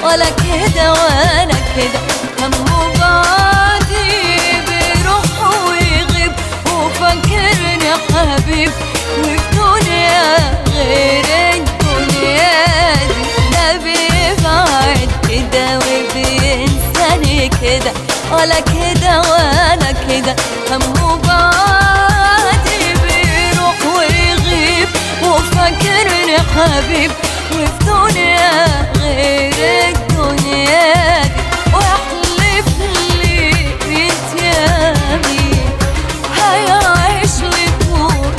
ولا كده ولا كده همه بعدي بيروح ويغيب وفاكرني حبيب وفي دنيا غير الدنيا دي لا بيبعد كده وبينساني كده ولا كده ولا كده همه بعدي بيروح ويغيب وفاكرني حبيب وفي دنيا غير الدنيا دي واحلف لي بنت يمين هيعيش لي طول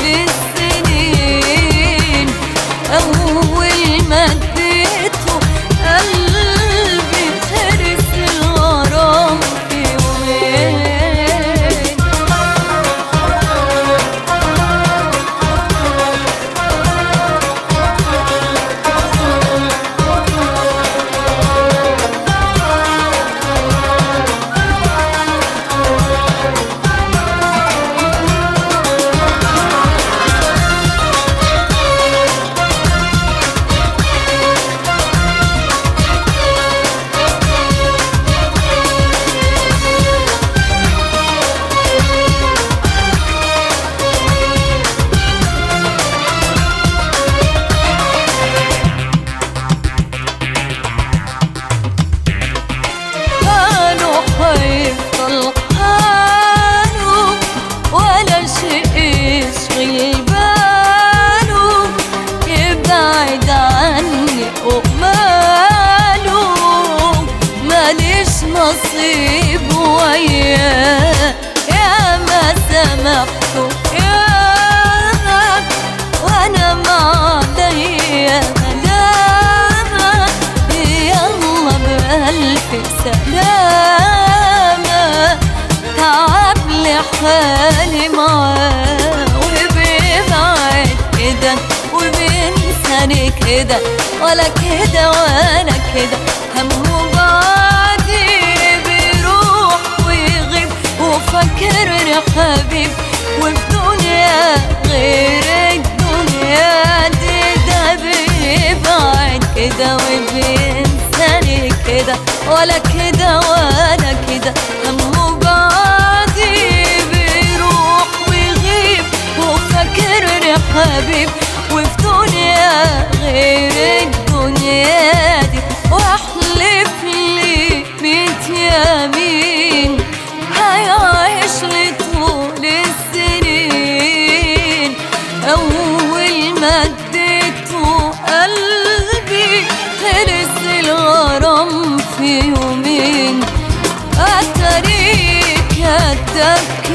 السنين أول ما اديته قلبي خرس الغرام في يومين حاله حيفضل حاله ولا شيء يشغل باله يبعد عني وماله ماليش نصيب وياه يا ما سمحته يا وانا ما عليا ملامة يلا بألف سلامة تعب لي حالي معاه وبيبعد كده وبينساني كده ولا كده ولا كده همه بعدي بيروح ويغيب وفكرني حبيب وفي دنيا غير الدنيا دي ده بيبعد كده وبينساني كده ولا كده ولا كده همه بعدي بيروح ويغيب وفكرني حبيب وفي دنيا غير الدنيا دي واحلف لي ميت يمين هيعيش لي طول السنين أول ما اديته قلبي خلص الغرام في يومين أتاريك يدك